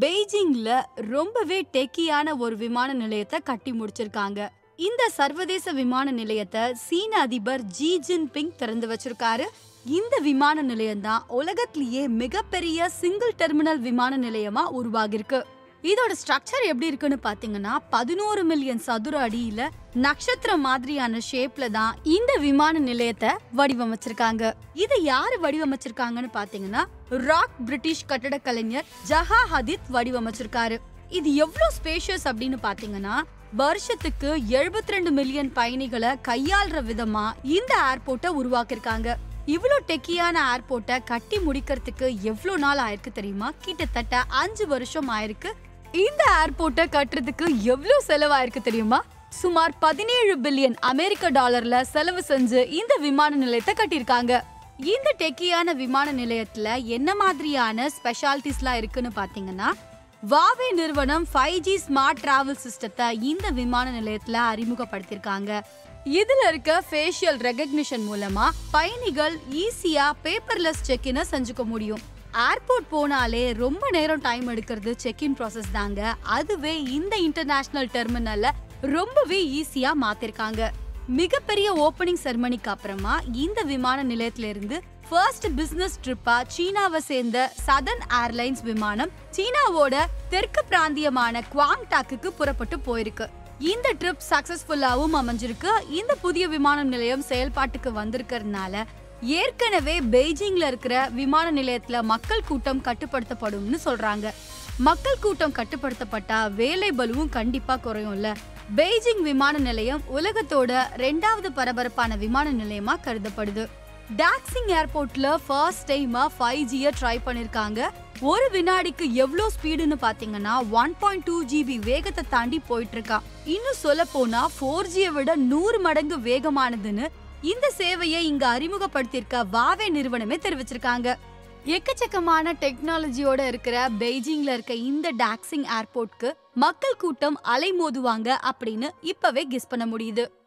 பெய்ஜிங்ல ரொம்பவே டெக்கியான ஒரு விமான நிலையத்தை கட்டி முடிச்சிருக்காங்க இந்த சர்வதேச விமான நிலையத்தை சீன அதிபர் ஜி ஜின்பிங் திறந்து வச்சிருக்காரு இந்த விமான நிலையம் தான் உலகத்திலேயே மிகப்பெரிய சிங்கிள் டெர்மினல் விமான நிலையமா உருவாகிருக்கு இதோட ஸ்ட்ரக்சர் எப்படி இருக்குன்னு பாத்தீங்கன்னா பதினோரு மில்லியன் சதுர அடியில நட்சத்திரம் மாதிரியான ஷேப்ல தான் இந்த விமான நிலையத்தை வடிவமைச்சிருக்காங்க இதை யாரு வடிவமைச்சிருக்காங்கன்னு பாத்தீங்கன்னா ராக் பிரிட்டிஷ் கட்டடக் கலைஞர் ஜஹா ஹதித் வடிவமைச்சிருக்காரு இது எவ்வளவு ஸ்பேஷியஸ் அப்படின்னு பாத்தீங்கன்னா வருஷத்துக்கு 72 ரெண்டு மில்லியன் பயணிகளை கையாள்ற விதமா இந்த ஏர்போர்ட்டை உருவாக்கியிருக்காங்க இவ்வளோ டெக்கியான ஏர்போர்ட்டை கட்டி முடிக்கிறதுக்கு எவ்வளோ நாள் ஆயிருக்கு தெரியுமா கிட்டத்தட்ட அஞ்சு வருஷம் ஆயிருக்கு இந்த ஏர்போர்ட்டை கட்டுறதுக்கு எவ்வளோ செலவாயிருக்கு தெரியுமா சுமார் பதினேழு பில்லியன் அமெரிக்க டாலர்ல செலவு செஞ்சு இந்த விமான நிலையத்தை கட்டியிருக்காங்க இந்த டெக்கியான விமான நிலையத்துல என்ன மாதிரியான ஸ்பெஷாலிட்டிஸ்லாம் இருக்குன்னு பாத்தீங்கன்னா வாவே நிறுவனம் ஃபைவ் ஜி ஸ்மார்ட் டிராவல் சிஸ்டத்தை இந்த விமான நிலையத்துல அறிமுகப்படுத்தியிருக்காங்க இதுல இருக்க ஃபேஷியல் ரெகக்னிஷன் மூலமா பயணிகள் ஈஸியா பேப்பர்லெஸ் செக்இனை செஞ்சுக்க முடியும் ஏர்போர்ட் போனாலே ரொம்ப நேரம் டைம் எடுக்கிறது செக்இன் ப்ராசஸ் தாங்க அதுவே இந்த இன்டர்நேஷனல் டெர்மினல்ல ரொம்பவே ஈஸியா மாத்திருக்காங்க மிகப்பெரிய ஓப்பனிங் செரமனிக்கு அப்புறமா இந்த விமான நிலையத்துல இருந்து ஃபர்ஸ்ட் பிசினஸ் ட்ரிப்பா சீனாவை சேர்ந்த சதன் ஏர்லைன்ஸ் விமானம் சீனாவோட தெற்கு பிராந்தியமான குவாங்டாக்கு புறப்பட்டு போயிருக்கு இந்த ட்ரிப் சக்சஸ்ஃபுல்லாவும் அமைஞ்சிருக்கு இந்த புதிய விமான நிலையம் செயல்பாட்டுக்கு வந்திருக்கிறதுனால ஏற்கனவே பெய்ஜிங்ல இருக்கிற விமான நிலையத்துல மக்கள் கூட்டம் கட்டுப்படுத்தப்படும்னு சொல்றாங்க மக்கள் கூட்டம் கட்டுப்படுத்தப்பட்டா வேலை பலுவும் கண்டிப்பா குறையும்ல பெய்ஜிங் விமான நிலையம் உலகத்தோட ரெண்டாவது பரபரப்பான விமான நிலையமா கருதப்படுது டாக்ஸிங் ஏர்போர்ட்ல ஃபர்ஸ்ட் டைமா ஃபைவ் ஜியை ட்ரை பண்ணிருக்காங்க ஒரு வினாடிக்கு எவ்வளோ ஸ்பீடுன்னு பாத்தீங்கன்னா ஒன் பாயிண்ட் டூ ஜிபி வேகத்தை தாண்டி போயிட்டு இருக்கான் இன்னும் சொல்ல போனா ஃபோர் ஜியை விட நூறு மடங்கு வேகமானதுன்னு இந்த சேவையை இங்க அறிமுகப்படுத்தியிருக்க வாவே நிறுவனமே தெரிவிச்சிருக்காங்க எக்கச்சக்கமான டெக்னாலஜியோட இருக்கிற பெய்ஜிங்ல இருக்க இந்த டாக்ஸிங் ஏர்போர்ட்க்கு மக்கள் கூட்டம் அலைமோதுவாங்க அப்படின்னு இப்பவே கெஸ் பண்ண முடியுது